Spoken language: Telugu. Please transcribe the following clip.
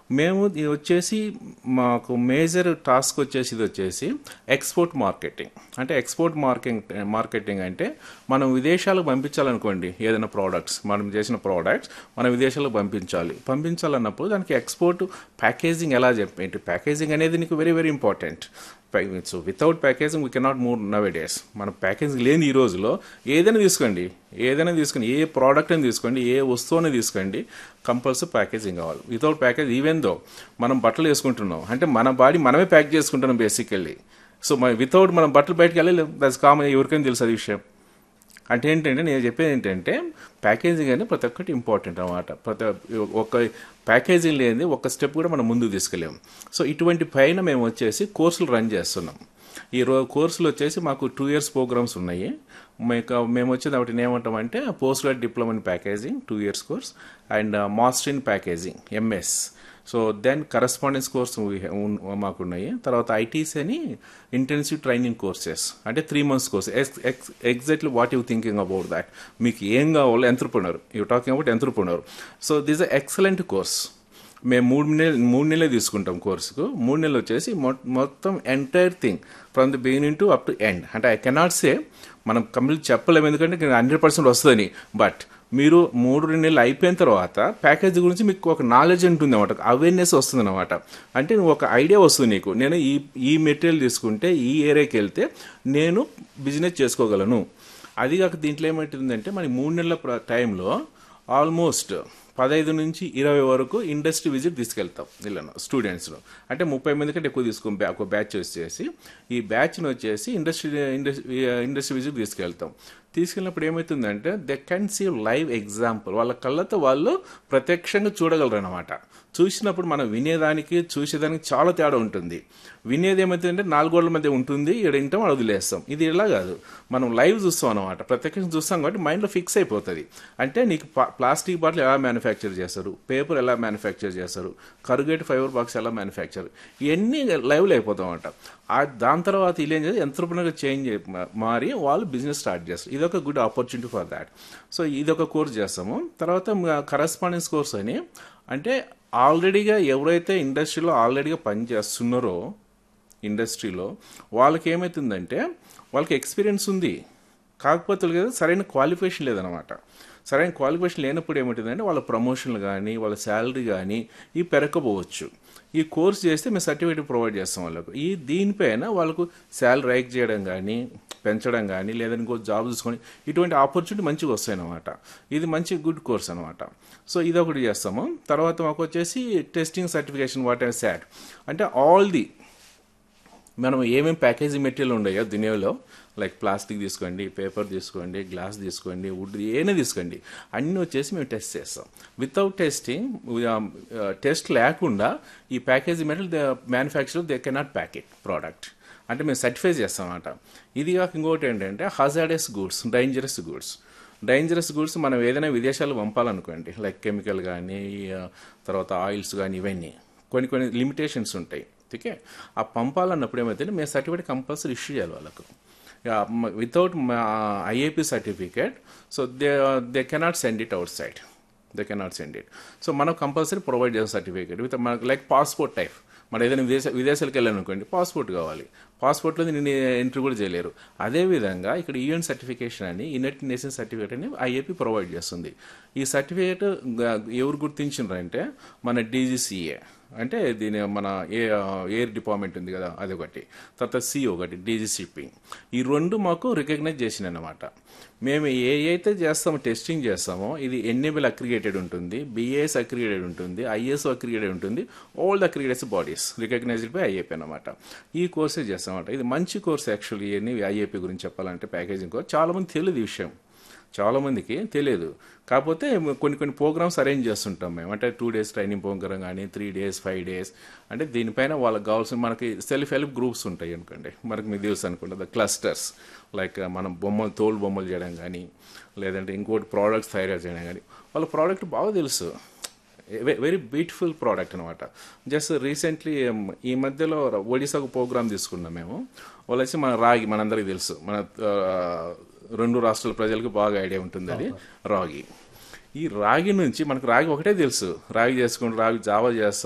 మేము ఇది వచ్చేసి మాకు మేజర్ టాస్క్ వచ్చేసి ఇది వచ్చేసి ఎక్స్పోర్ట్ మార్కెటింగ్ అంటే ఎక్స్పోర్ట్ మార్కెటింగ్ మార్కెటింగ్ అంటే మనం విదేశాలకు పంపించాలనుకోండి ఏదైనా ప్రోడక్ట్స్ మనం చేసిన ప్రోడక్ట్స్ మనం విదేశాలకు పంపించాలి పంపించాలన్నప్పుడు దానికి ఎక్స్పోర్ట్ ప్యాకేజింగ్ ఎలా చెప్పేంటి ప్యాకేజింగ్ అనేది నీకు very very important so without packaging we cannot move nowadays మన ప్యాకేజింగ్ లేని ఈ రోజులో ఏదైనా తీసుకోండి ఏదైనా తీసుకోండి ఏ ప్రోడక్ట్ అని తీసుకోండి ఏ వస్తువుని తీసుకోండి కంపల్సరీ ప్యాకేజింగ్ కావాలి వితౌట్ ప్యాకేజ్ ఈవెన్ దో మనం బట్టలు వేసుకుంటున్నాం అంటే మన బాడీ మనమే ప్యాక్ చేసుకుంటున్నాం బేసికల్లీ సో మన వితౌట్ మనం బట్టలు బయటకు వెళ్ళలేం దట్స్ కామన్ ఎవరికైనా తెలుసు అది విషయం అంటే ఏంటంటే నేను చెప్పేది ఏంటంటే ప్యాకేజింగ్ అనేది ప్రతి ఒక్కటి ఇంపార్టెంట్ అనమాట ప్రతి ఒక్క ప్యాకేజింగ్ లేనిది ఒక స్టెప్ కూడా మనం ముందుకు తీసుకెళ్ళాము సో ఇటువంటి పైన మేము వచ్చేసి కోర్సులు రన్ చేస్తున్నాం ఈ రో కోర్సులు వచ్చేసి మాకు టూ ఇయర్స్ ప్రోగ్రామ్స్ ఉన్నాయి మీకు మేము వచ్చేది ఒకటి ఏమంటామంటే post grad diploma in packaging two years course and master in packaging MS so then correspondence course మాకున్నాయి తర్వాత ఐటీస్ అని ఇంటెన్సివ్ ట్రైనింగ్ కోర్సెస్ అంటే three months course exactly what you thinking about that మీకు ఏం కావాలో ఎంతృపన్నారు యూ టాకింగ్ అబౌట్ ఎంతృపన్నారు so this uh excellent course మేము మూడు నెలలు మూడు నెలలే తీసుకుంటాం కోర్సుకు మూడు నెలలు వచ్చేసి మొత్తం entire thing from the beginning to up to end అంటే ఐ కెనాట్ సే మనం కంప్లీట్ చెప్పలేము ఎందుకంటే హండ్రెడ్ పర్సెంట్ వస్తుందని బట్ మీరు మూడు రెండు నెలలు అయిపోయిన తర్వాత ప్యాకేజ్ గురించి మీకు ఒక నాలెడ్జ్ ఉంటుంది అనమాట అవేర్నెస్ వస్తుంది అనమాట అంటే నువ్వు ఒక ఐడియా వస్తుంది నీకు నేను ఈ ఈ మెటీరియల్ తీసుకుంటే ఈ ఏరియాకి వెళ్తే నేను బిజినెస్ చేసుకోగలను అది కాక దీంట్లో ఏమైతుందంటే మన మూడు నెలల టైంలో ఆల్మోస్ట్ పదహైదు నుంచి ఇరవై వరకు ఇండస్ట్రీ విజిట్ తీసుకెళ్తాం వీళ్ళను స్టూడెంట్స్ను అంటే ముప్పై మంది కంటే ఎక్కువ తీసుకుని ఒక బ్యాచ్ వచ్చేసి ఈ బ్యాచ్ను వచ్చేసి ఇండస్ట్రీ ఇండస్ట్రీ ఇండస్ట్రీ విజిట్ తీసుకెళ్తాం తీసుకెళ్ళినప్పుడు ఏమవుతుందంటే they can see live example వాళ్ళ కళ్ళతో వాళ్ళు ప్రత్యక్షంగా చూడగలరు అనమాట చూసినప్పుడు మనం వినేదానికి చూసేదానికి చాలా తేడా ఉంటుంది వినేది ఏమవుతుందంటే నాలుగోళ్ల మధ్య ఉంటుంది ఇక్కడ వింటాం వదిలేస్తాం ఇది ఇలా కాదు మనం లైవ్ చూస్తాం అనమాట ప్రత్యక్షంగా చూస్తాం కాబట్టి మైండ్లో ఫిక్స్ అయిపోతుంది అంటే నీకు ప్లాస్టిక్ బాటిల్ ఎలా మ్యానుఫ్యాక్చర్ చేస్తారు పేపర్ ఎలా మ్యానుఫ్యాక్చర్ చేస్తారు కరుగేట్ ఫైబర్ బాక్స్ ఎలా మ్యానుఫ్యాక్చర్ ఇవన్నీ లైవ్లో అయిపోతాం అనమాట దాని తర్వాత వీళ్ళు ఏం చేసి ఎంతరూపంగా చేంజ్ మారి వాళ్ళు బిజినెస్ స్టార్ట్ చేస్తారు ఇదొక good opportunity for that so ఇదొక కోర్స్ చేస్తాము తర్వాత కరస్పాండెన్స్ కోర్స్ అని అంటే ఆల్రెడీగా ఎవరైతే ఇండస్ట్రీలో ఆల్రెడీగా పనిచేస్తున్నారో ఇండస్ట్రీలో వాళ్ళకి ఏమవుతుందంటే వాళ్ళకి ఎక్స్పీరియన్స్ ఉంది కాకపోతే కదా సరైన క్వాలిఫికేషన్ లేదనమాట సరైన క్వాలిఫికేషన్ లేనప్పుడు ఏమవుతుందంటే వాళ్ళ ప్రమోషన్లు కానీ వాళ్ళ శాలరీ కానీ ఈ పెరగకపోవచ్చు ఈ కోర్స్ చేస్తే మేము సర్టిఫికేట్ ప్రొవైడ్ చేస్తాం వాళ్ళకు ఈ దీనిపైన వాళ్ళకు శాలరీ రైక్ చేయడం కానీ పెంచడం కానీ లేదా ఇంకో జాబ్ చూసుకొని ఇటువంటి ఆపర్చునిటీ మంచిగా వస్తాయి అనమాట ఇది మంచి గుడ్ కోర్స్ అనమాట సో ఇది ఒకటి చేస్తాము తర్వాత మాకు వచ్చేసి testing certification what and that అంటే ఆల్ ది మనం ఏమేమి ప్యాకేజింగ్ మెటీరియల్ ఉన్నాయో దునియాలో లైక్ ప్లాస్టిక్ తీసుకోండి పేపర్ తీసుకోండి గ్లాస్ తీసుకోండి వుడ్ ఏనే తీసుకోండి అన్నీ వచ్చేసి మేము టెస్ట్ చేస్తాం వితౌట్ టెస్టింగ్ టెస్ట్ లేకుండా ఈ packaging material the manufacture they cannot pack it product అంటే మేము సర్టిఫై చేస్తాం అన్నమాట ఇది కాక ఇంకోటి ఏంటంటే hazardous goods dangerous goods dangerous goods మనం ఏదైనా విదేశాలు పంపాలనుకోండి లైక్ కెమికల్ కానీ తర్వాత ఆయిల్స్ కానీ ఇవన్నీ కొన్ని కొన్ని లిమిటేషన్స్ ఉంటాయి ఓకే ఆ పంపాలన్నప్పుడు ఏమైతే మేము సర్టిఫికేట్ కంపల్సరీ ఇష్యూ చేయాలి వాళ్ళకు without IAP certificate so they they cannot send it outside they cannot send it so మనం కంపల్సరీ ప్రొవైడ్ చేయాలి సర్టిఫికేట్ విత్ మనకు లైక్ పాస్పోర్ట్ టైప్ మన ఏదైనా విదేశ విదేశాలకు వెళ్ళాలనుకోండి పాస్పోర్ట్ కావాలి పాస్పోర్ట్లో నేను ఎంట్రీ కూడా చేయలేరు అదేవిధంగా ఇక్కడ యూఎన్ సర్టిఫికేషన్ అని యునైటెడ్ నేషన్ సర్టిఫికేట్ అని ఐఏపీ ప్రొవైడ్ చేస్తుంది ఈ సర్టిఫికేట్ ఎవరు గుర్తించారంటే మన డీజీసీఏ అంటే దీని మన ఏ ఎయిర్ డిపార్ట్మెంట్ ఉంది కదా అదొకటి తర్వాత సి ఒకటి డీజీ షిప్పింగ్ ఈ రెండు మాకు రికగ్నైజ్ చేసినాయి అనమాట మేము ఏ అయితే చేస్తామో టెస్టింగ్ చేస్తామో ఇది ఎన్ఏబుల్ అక్రిగేటెడ్ ఉంటుంది బిఏఎస్ అక్రిగేటెడ్ ఉంటుంది ఐఎస్ఓ అక్రిగేటెడ్ ఉంటుంది all the accrediteds bodies recognized by IAP అనమాట ఈ కోర్సే చేస్తామన్నమాట ఇది మంచి కోర్స్ యాక్చువల్లీ ఇవన్నీ ఐఏపీ గురించి చెప్పాలంటే ప్యాకేజింగ్ కోర్స్ చాలామంది తెలియదు ఈ విషయం చాలామందికి తెలియదు కాకపోతే కొన్ని కొన్ని ప్రోగ్రామ్స్ అరేంజ్ చేస్తుంటాం మేము అంటే టూ డేస్ ట్రైనింగ్ ప్రోగ్రామ్ కానీ త్రీ డేస్ ఫైవ్ డేస్ అంటే దీనిపైన వాళ్ళకి కావాల్సిన మనకి సెల్ఫ్ హెల్ప్ గ్రూప్స్ ఉంటాయి అనుకోండి మనకి మీకు తెలుసు అనుకుంటుంది ద క్లస్టర్స్ లైక్ మనం బొమ్మలు తోలు బొమ్మలు చేయడం కానీ లేదంటే ఇంకోటి ప్రోడక్ట్స్ తయారు చేయడం కానీ వాళ్ళ ప్రోడక్ట్ బాగా తెలుసు వెరీ బ్యూటిఫుల్ ప్రోడక్ట్ అనమాట జస్ట్ రీసెంట్లీ ఈ మధ్యలో ఒడిశాకు ప్రోగ్రామ్ తీసుకున్నాం మేము వాళ్ళు వచ్చి మన రాగి మనందరికీ తెలుసు మన రెండు రాష్ట్రాల ప్రజలకు బాగా ఐడియా ఉంటుంది అది రాగి ఈ రాగి నుంచి మనకు రాగి ఒకటే తెలుసు రాగి చేసుకుంటూ రాగి జావా చేస్తాం